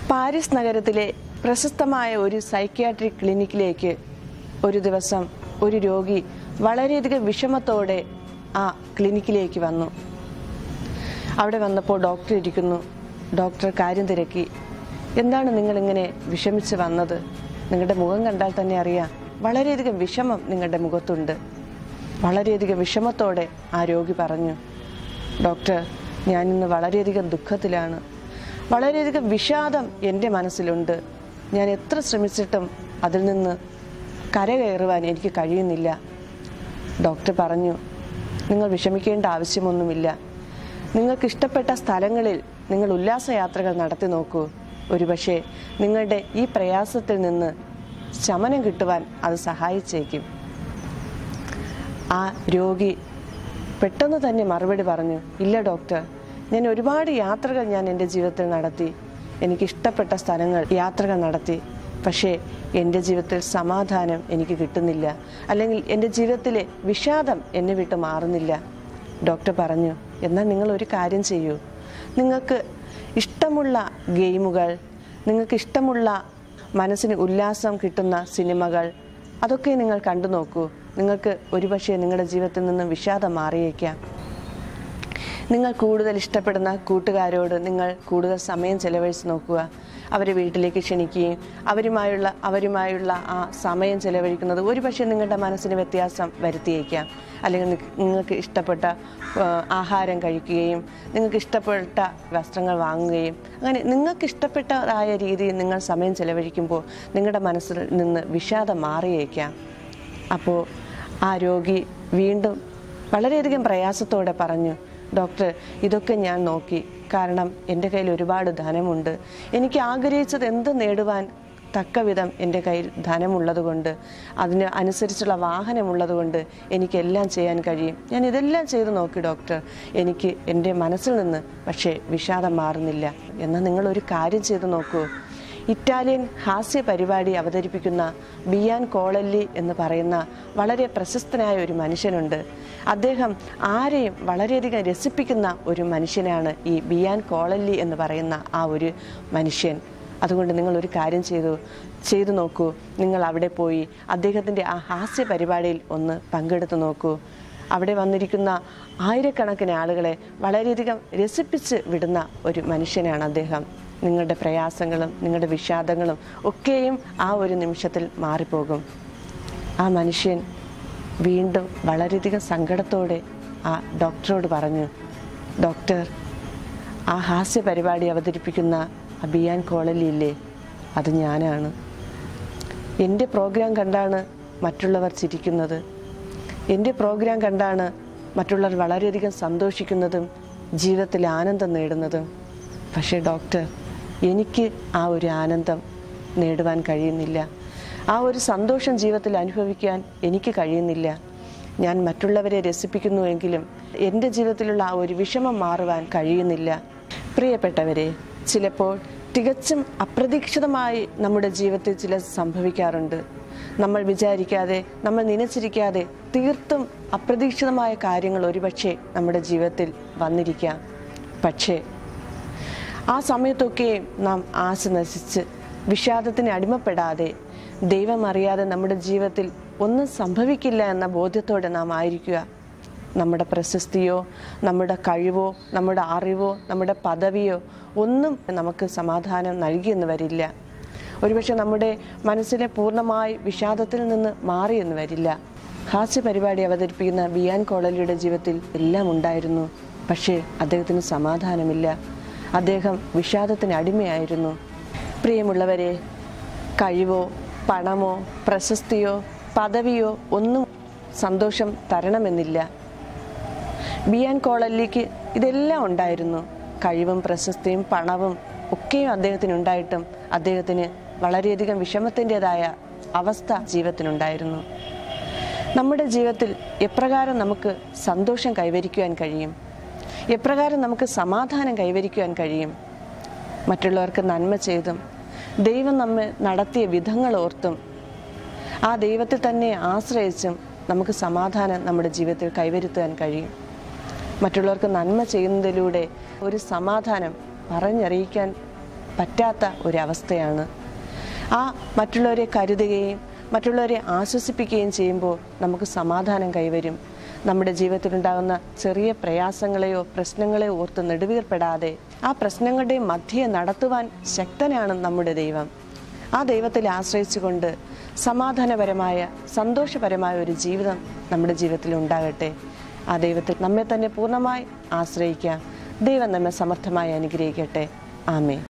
Paris നഗരത്തിലെ പ്രശസ്തമായ ഒരു സൈക്യാട്രിക് ക്ലിനിക്കിലേക്ക് ഒരു ദിവസം ഒരു രോഗി വളരെയധികം വിഷമത്തോടെ ആ ക്ലിനിക്കിലേക്ക് വന്നു അവിടെ വന്നപ്പോൾ ഡോക്ടർ ഇരിക്കുന്നു ഡോക്ടർ കാര്യം തിരക്കി എന്താണ് നിങ്ങളിങ്ങനെ വിഷമിച്ച് വന്നത് നിങ്ങളുടെ മുഖം കണ്ടാൽ തന്നെ അറിയാം വളരെയധികം വിഷമം നിങ്ങളുടെ മുഖത്തുണ്ട് വളരെയധികം വിഷമത്തോടെ ആ രോഗി പറഞ്ഞു ഡോക്ടർ ഞാനിന്ന് വളരെയധികം ദുഃഖത്തിലാണ് വളരെയധികം വിഷാദം എൻ്റെ മനസ്സിലുണ്ട് ഞാൻ എത്ര ശ്രമിച്ചിട്ടും അതിൽ നിന്ന് കരകയറുവാൻ എനിക്ക് കഴിയുന്നില്ല ഡോക്ടർ പറഞ്ഞു നിങ്ങൾ വിഷമിക്കേണ്ട ആവശ്യമൊന്നുമില്ല നിങ്ങൾക്ക് ഇഷ്ടപ്പെട്ട സ്ഥലങ്ങളിൽ നിങ്ങൾ ഉല്ലാസയാത്രകൾ നടത്തി നോക്കൂ ഒരുപക്ഷെ നിങ്ങളുടെ ഈ പ്രയാസത്തിൽ നിന്ന് ശമനം കിട്ടുവാൻ അത് സഹായിച്ചേക്കും ആ രോഗി പെട്ടെന്ന് തന്നെ മറുപടി പറഞ്ഞു ഇല്ല ഡോക്ടർ ഞാൻ ഒരുപാട് യാത്രകൾ ഞാൻ എൻ്റെ ജീവിതത്തിൽ നടത്തി എനിക്ക് ഇഷ്ടപ്പെട്ട സ്ഥലങ്ങൾ യാത്രകൾ നടത്തി പക്ഷേ എൻ്റെ ജീവിതത്തിൽ സമാധാനം എനിക്ക് കിട്ടുന്നില്ല അല്ലെങ്കിൽ എൻ്റെ ജീവിതത്തിലെ വിഷാദം എന്നെ വിട്ട് മാറുന്നില്ല ഡോക്ടർ പറഞ്ഞു എന്നാൽ നിങ്ങൾ ഒരു കാര്യം ചെയ്യൂ നിങ്ങൾക്ക് ഇഷ്ടമുള്ള ഗെയിമുകൾ നിങ്ങൾക്ക് ഇഷ്ടമുള്ള മനസ്സിന് ഉല്ലാസം കിട്ടുന്ന സിനിമകൾ അതൊക്കെ നിങ്ങൾ കണ്ടു നോക്കൂ നിങ്ങൾക്ക് ഒരുപക്ഷെ നിങ്ങളുടെ ജീവിതത്തിൽ നിന്ന് വിഷാദം മാറിയേക്കാം നിങ്ങൾ കൂടുതൽ ഇഷ്ടപ്പെടുന്ന കൂട്ടുകാരോട് നിങ്ങൾ കൂടുതൽ സമയം ചെലവഴിച്ച് നോക്കുക അവരെ വീട്ടിലേക്ക് ക്ഷണിക്കുകയും അവരുമായുള്ള അവരുമായുള്ള ആ സമയം ചെലവഴിക്കുന്നത് ഒരുപക്ഷെ നിങ്ങളുടെ മനസ്സിന് വ്യത്യാസം വരുത്തിയേക്കാം അല്ലെങ്കിൽ നി- നിങ്ങൾക്ക് ഇഷ്ടപ്പെട്ട ആ, ആഹാരം കഴിക്കുകയും നിങ്ങൾക്ക് ഇഷ്ടപ്പെട്ട വസ്ത്രങ്ങൾ വാങ്ങുകയും അങ്ങനെ നിങ്ങൾക്ക് ഇഷ്ടപ്പെട്ടതായ രീതിയിൽ നിങ്ങൾ സമയം ചെലവഴിക്കുമ്പോൾ നിങ്ങളുടെ മനസ്സിൽ നിന്ന് വിഷാദം മാറിയേക്കാം അപ്പോൾ ആ രോഗി വീണ്ടും വളരെയധികം പ്രയാസത്തോടെ പറഞ്ഞു ഡോക്ടർ ഇതൊക്കെ ഞാൻ നോക്കി കാരണം എൻ്റെ കയ്യിൽ ഒരുപാട് ധനമുണ്ട് എനിക്ക് ആഗ്രഹിച്ചത് എന്ത് നേടുവാൻ തക്കവിധം എൻ്റെ കയ്യിൽ ധനമുള്ളതുകൊണ്ട് അതിന് അനുസരിച്ചുള്ള വാഹനമുള്ളതുകൊണ്ട് എനിക്കെല്ലാം ചെയ്യാൻ കഴിയും ഞാൻ ഇതെല്ലാം ചെയ്തു നോക്കി ഡോക്ടർ എനിക്ക് എൻ്റെ മനസ്സിൽ നിന്ന് പക്ഷേ വിഷാദം മാറുന്നില്ല എന്നാൽ നിങ്ങൾ ഒരു കാര്യം ചെയ്തു നോക്കൂ ഇറ്റാലിയൻ ഹാസ്യ പരിപാടി അവതരിപ്പിക്കുന്ന ബിയാൻ കോളല്ലി എന്ന് പറയുന്ന വളരെ പ്രശസ്തനായ ഒരു മനുഷ്യനുണ്ട് അദ്ദേഹം ആരെയും വളരെയധികം രസിപ്പിക്കുന്ന ഒരു മനുഷ്യനാണ് ഈ ബിയാൻ കോളല്ലി എന്ന് പറയുന്ന ആ ഒരു മനുഷ്യൻ അതുകൊണ്ട് നിങ്ങൾ ഒരു കാര്യം ചെയ്തു ചെയ്തു നോക്കൂ നിങ്ങൾ അവിടെ പോയി അദ്ദേഹത്തിൻ്റെ ആ ഹാസ്യ പരിപാടിയിൽ ഒന്ന് പങ്കെടുത്തു നോക്കൂ അവിടെ വന്നിരിക്കുന്ന ആയിരക്കണക്കിന് ആളുകളെ വളരെയധികം രസിപ്പിച്ച് വിടുന്ന ഒരു മനുഷ്യനാണ് അദ്ദേഹം നിങ്ങളുടെ പ്രയാസങ്ങളും നിങ്ങളുടെ വിഷാദങ്ങളും ഒക്കെയും ആ ഒരു നിമിഷത്തിൽ മാറിപ്പോകും ആ മനുഷ്യൻ വീണ്ടും വളരെയധികം സങ്കടത്തോടെ ആ ഡോക്ടറോട് പറഞ്ഞു ഡോക്ടർ ആ ഹാസ്യ പരിപാടി അവതരിപ്പിക്കുന്ന അബിയാൻ കോളലിയില്ലേ അത് ഞാനാണ് എൻ്റെ പ്രോഗ്രാം കണ്ടാണ് മറ്റുള്ളവർ ചിരിക്കുന്നത് എൻ്റെ പ്രോഗ്രാം കണ്ടാണ് മറ്റുള്ളവർ വളരെയധികം സന്തോഷിക്കുന്നതും ജീവിതത്തിൽ ആനന്ദം നേടുന്നതും പക്ഷേ ഡോക്ടർ എനിക്ക് ആ ഒരു ആനന്ദം നേടുവാൻ കഴിയുന്നില്ല ആ ഒരു സന്തോഷം ജീവിതത്തിൽ അനുഭവിക്കാൻ എനിക്ക് കഴിയുന്നില്ല ഞാൻ മറ്റുള്ളവരെ രസിപ്പിക്കുന്നുവെങ്കിലും എൻ്റെ ജീവിതത്തിലുള്ള ആ ഒരു വിഷമം മാറുവാൻ കഴിയുന്നില്ല പ്രിയപ്പെട്ടവരെ ചിലപ്പോൾ തികച്ചും അപ്രതീക്ഷിതമായി നമ്മുടെ ജീവിതത്തിൽ ചില സംഭവിക്കാറുണ്ട് നമ്മൾ വിചാരിക്കാതെ നമ്മൾ നനച്ചിരിക്കാതെ തീർത്തും അപ്രതീക്ഷിതമായ കാര്യങ്ങൾ ഒരുപക്ഷെ നമ്മുടെ ജീവിതത്തിൽ വന്നിരിക്കാം പക്ഷേ ആ സമയത്തൊക്കെ നാം ആശ നശിച്ച് വിഷാദത്തിന് അടിമപ്പെടാതെ ദൈവം അറിയാതെ നമ്മുടെ ജീവിതത്തിൽ ഒന്നും സംഭവിക്കില്ല എന്ന ബോധ്യത്തോടെ നാം ആയിരിക്കുക നമ്മുടെ പ്രശസ്തിയോ നമ്മുടെ കഴിവോ നമ്മുടെ അറിവോ നമ്മുടെ പദവിയോ ഒന്നും നമുക്ക് സമാധാനം നൽകിയെന്ന് വരില്ല ഒരുപക്ഷെ നമ്മുടെ മനസ്സിനെ പൂർണ്ണമായി വിഷാദത്തിൽ നിന്ന് മാറിയെന്ന് വരില്ല ഹാസ്യ പരിപാടി അവതരിപ്പിക്കുന്ന ബിയാൻ കോളലിയുടെ ജീവിതത്തിൽ എല്ലാം ഉണ്ടായിരുന്നു പക്ഷേ അദ്ദേഹത്തിന് സമാധാനമില്ല അദ്ദേഹം വിഷാദത്തിന് അടിമയായിരുന്നു പ്രിയമുള്ളവരെ കഴിവോ പണമോ പ്രശസ്തിയോ പദവിയോ ഒന്നും സന്തോഷം തരണമെന്നില്ല ബിയാൻ കോളല്ലിക്ക് ഇതെല്ലാം ഉണ്ടായിരുന്നു കഴിവും പ്രശസ്തിയും പണവും ഒക്കെയും അദ്ദേഹത്തിന് ഉണ്ടായിട്ടും അദ്ദേഹത്തിന് വളരെയധികം വിഷമത്തിൻ്റെതായ അവസ്ഥ ജീവിതത്തിനുണ്ടായിരുന്നു നമ്മുടെ ജീവിതത്തിൽ എപ്രകാരം നമുക്ക് സന്തോഷം കൈവരിക്കുവാൻ കഴിയും എപ്രകാരം നമുക്ക് സമാധാനം കൈവരിക്കുവാൻ കഴിയും മറ്റുള്ളവർക്ക് നന്മ ചെയ്തും ദൈവം നമ്മെ നടത്തിയ വിധങ്ങൾ ഓർത്തും ആ ദൈവത്തിൽ തന്നെ ആശ്രയിച്ചും നമുക്ക് സമാധാനം നമ്മുടെ ജീവിതത്തിൽ കൈവരുത്തുവാൻ കഴിയും മറ്റുള്ളവർക്ക് നന്മ ചെയ്യുന്നതിലൂടെ ഒരു സമാധാനം പറഞ്ഞറിയിക്കാൻ പറ്റാത്ത ഒരവസ്ഥയാണ് ആ മറ്റുള്ളവരെ കരുതുകയും മറ്റുള്ളവരെ ആശ്വസിപ്പിക്കുകയും ചെയ്യുമ്പോൾ നമുക്ക് സമാധാനം കൈവരും നമ്മുടെ ജീവിതത്തിലുണ്ടാകുന്ന ചെറിയ പ്രയാസങ്ങളെയോ പ്രശ്നങ്ങളെയോ ഓർത്ത് നെടുവീർപ്പെടാതെ ആ പ്രശ്നങ്ങളുടെ മധ്യയെ നടത്തുവാൻ ശക്തനാണ് നമ്മുടെ ദൈവം ആ ദൈവത്തിൽ ആശ്രയിച്ചുകൊണ്ട് സമാധാനപരമായ സന്തോഷപരമായ ഒരു ജീവിതം നമ്മുടെ ജീവിതത്തിൽ ഉണ്ടാകട്ടെ ആ ദൈവത്തിൽ നമ്മെ തന്നെ പൂർണ്ണമായി ആശ്രയിക്കാം ദൈവം നമ്മെ സമർത്ഥമായി അനുഗ്രഹിക്കട്ടെ ആമേ